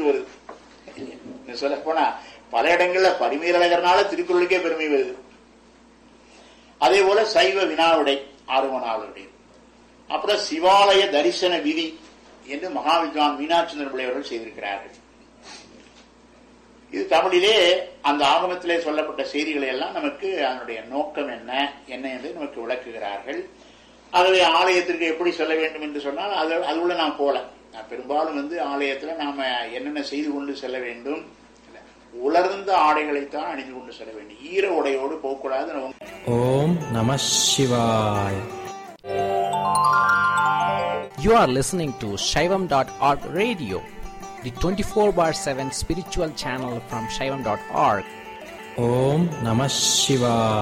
வருது இன்னும் சொல்ல போனா பல இடங்கள்ல பரிமீரழகர்னால திருக்குறளுக்கே பெருமை வருது அதே போல சைவ வினாவுடை ஆர்வனாவுடைய அப்புறம் சிவாலய தரிசன விதி என்று மகாவித்வான் மீனாட்சி பிள்ளை அவர்கள் செய்திருக்கிறார்கள் இது தமிழிலே அந்த ஆகமத்திலே சொல்லப்பட்ட செய்திகளை எல்லாம் நமக்கு அதனுடைய நோக்கம் என்ன என்ன என்று நமக்கு விளக்குகிறார்கள் ஆகவே ஆலயத்திற்கு எப்படி சொல்ல வேண்டும் என்று சொன்னால் அது அது உள்ள நாம் போல நான் பெரும்பாலும் வந்து ஆலயத்துல நாம என்னென்ன செய்து கொண்டு செல்ல வேண்டும் உலர்ந்த ஆடைகளைத்தான் அணிந்து கொண்டு செல்ல வேண்டும் ஈர உடையோடு போகக்கூடாது நம்ம ஓம் நம சிவாய் You are listening to Shaivam.org radio, the 24 bar 7 spiritual channel from Shaivam.org. ஓம் நம சிவாய்